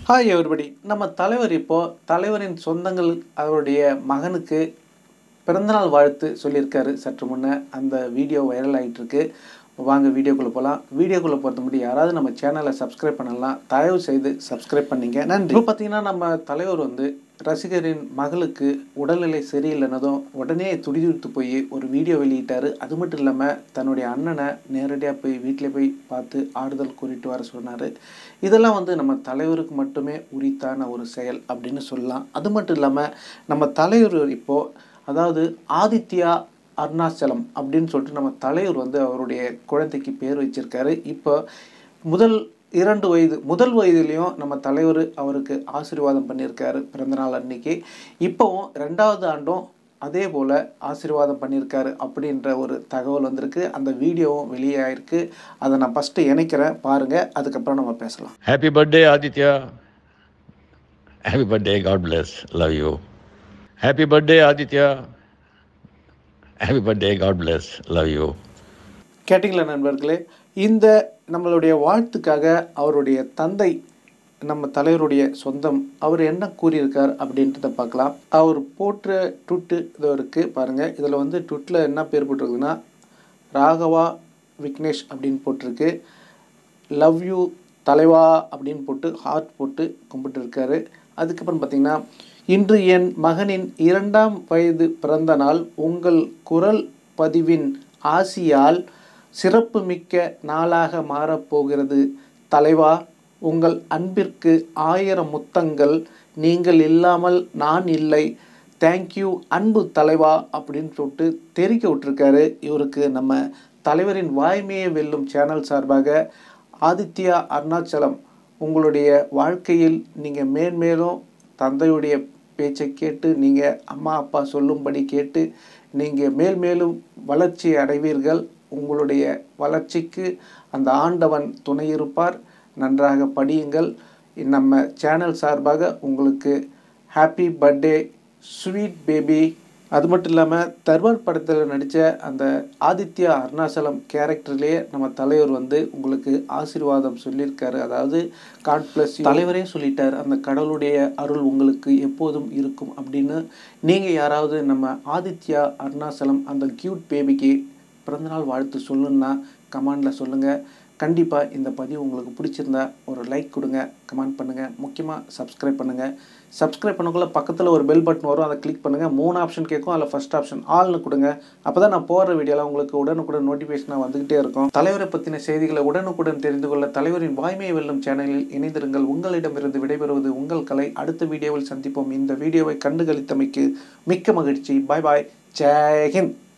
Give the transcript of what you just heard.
Hi everybody நம்ம தலைவர் இப்போ தலைவரின் சொந்தங்கள் அவருடைய மகனுக்கு பிறந்தநாள் வாழ்த்து சொல்லியிருக்காரு சற்று முன்னே அந்த வீடியோ வைரல் ஆகிட்டு இருக்கு வாங்க வீடியோக்குள்ளே போகலாம் வீடியோக்குள்ளே போகிறது முன்னாடி யாராவது நம்ம சேனலை சப்ஸ்கிரைப் பண்ணலாம் தயவு செய்து சப்ஸ்கிரைப் பண்ணிங்க நன்றி இப்போ பார்த்தீங்கன்னா நம்ம தலைவர் வந்து ரசிகரின் மகளுக்கு உடல்நிலை சரியில்லைனதும் உடனே துடிதுடித்து போய் ஒரு வீடியோ வெளியிட்டார் அது மட்டும் இல்லாமல் தன்னுடைய அண்ணனை நேரடியாக போய் வீட்டில் போய் பார்த்து ஆறுதல் கூறிட்டு வர சொன்னார் இதெல்லாம் வந்து நம்ம தலைவருக்கு மட்டுமே உரித்தான ஒரு செயல் அப்படின்னு சொல்லலாம் அது மட்டும் இல்லாமல் நம்ம தலைவர் இப்போது அதாவது ஆதித்யா அருணாச்சலம் அப்படின்னு சொல்லிட்டு நம்ம தலைவர் வந்து அவருடைய குழந்தைக்கு பேர் வச்சிருக்காரு இப்போ முதல் இரண்டு வயது முதல் வயதுலேயும் நம்ம தலைவர் அவருக்கு ஆசீர்வாதம் பண்ணியிருக்காரு பிறந்தநாள் அன்னைக்கு இப்போவும் ரெண்டாவது ஆண்டும் அதே போல் ஆசீர்வாதம் பண்ணியிருக்காரு அப்படின்ற ஒரு தகவல் வந்திருக்கு அந்த வீடியோவும் வெளியே ஆயிருக்கு அதை நான் ஃபஸ்ட்டு இணைக்கிறேன் பாருங்கள் அதுக்கப்புறம் நம்ம பேசலாம் Happy birthday, Aditya. Happy birthday. God bless. Love you. Happy birthday, Aditya. Happy birthday. God bless. Love you. கேட்டிங்களா நண்பர்களே இந்த நம்மளுடைய வாழ்த்துக்காக அவருடைய தந்தை நம்ம தலைவருடைய சொந்தம் அவர் என்ன கூறியிருக்கார் அப்படின்றத பார்க்கலாம் அவர் போட்ட ட்விட்டு இது இருக்குது பாருங்கள் இதில் வந்து ட்விட்டில் என்ன பேர் போட்டிருக்குதுன்னா ராகவா விக்னேஷ் அப்படின்னு போட்டிருக்கு லவ் யூ தலைவா அப்படின்னு போட்டு ஹார்ட் போட்டு கும்பிட்டுருக்காரு அதுக்கப்புறம் பார்த்திங்கன்னா இன்று என் மகனின் இரண்டாம் வயது பிறந்த நாள் உங்கள் குரல் பதிவின் ஆசியால் சிறப்பு மிக்க நாளாக மாறப்போகிறது தலைவா உங்கள் அன்பிற்கு ஆயிரம் முத்தங்கள் நீங்கள் இல்லாமல் நான் இல்லை தேங்க்யூ அன்பு தலைவா அப்படின்னு சொல்லிட்டு தெரிவிக்க விட்டுருக்காரு இவருக்கு நம்ம தலைவரின் வாய்மையை வெல்லும் சேனல் சார்பாக ஆதித்யா அருணாச்சலம் உங்களுடைய வாழ்க்கையில் நீங்கள் மேன்மேலும் தந்தையுடைய பேச்சை கேட்டு நீங்கள் அம்மா அப்பா சொல்லும்படி கேட்டு நீங்கள் மேல் மேலும் வளர்ச்சி அடைவீர்கள் உங்களுடைய வளர்ச்சிக்கு அந்த ஆண்டவன் துணை இருப்பார் நன்றாக படியுங்கள் நம்ம சேனல் சார்பாக உங்களுக்கு ஹாப்பி பர்த்டே ஸ்வீட் பேபி அது மட்டும் இல்லாமல் தர்பார் படத்தில் நடித்த அந்த ஆதித்யா அருணாச்சலம் கேரக்டர்லேயே நம்ம தலைவர் வந்து உங்களுக்கு ஆசீர்வாதம் சொல்லியிருக்காரு அதாவது காட் ப்ளஸ் தலைவரே சொல்லிட்டார் அந்த கடவுளுடைய அருள் உங்களுக்கு எப்போதும் இருக்கும் அப்படின்னு நீங்கள் யாராவது நம்ம ஆதித்யா அருணாச்சலம் அந்த க்யூட் பேபிக்கு பிறந்தநாள் வாழ்த்து சொல்லணுன்னா கமெண்டில் சொல்லுங்கள் கண்டிப்பாக இந்த பதிவு உங்களுக்கு பிடிச்சிருந்தா ஒரு லைக் கொடுங்க கமெண்ட் பண்ணுங்கள் முக்கியமாக சப்ஸ்கிரைப் பண்ணுங்கள் சப்ஸ்கிரைப் பண்ணக்குள்ள பக்கத்தில் ஒரு பெல் பட்டன் வரும் அதை கிளிக் பண்ணுங்கள் மூணு ஆப்ஷன் கேட்கும் அதில் ஃபஸ்ட் ஆப்ஷன் ஆல்னு கொடுங்க அப்போ தான் நான் போடுற வீடியோலாம் உங்களுக்கு உடனுக்குடன் நோட்டிஃபிகேஷனாக வந்துகிட்டே இருக்கும் தலைவரை பற்றின செய்திகளை உடனுக்குடன் தெரிந்து கொள்ள தலைவரின் வாய்மையை வெல்லும் சேனலில் இணைந்திருங்கள் உங்களிடமிருந்து விடைபெறுவது உங்கள் கலை அடுத்த வீடியோவில் சந்திப்போம் இந்த வீடியோவை கண்டுகளித்தமைக்கு மிக்க மகிழ்ச்சி பாய் பாய் ஜெய் ஹிந்த்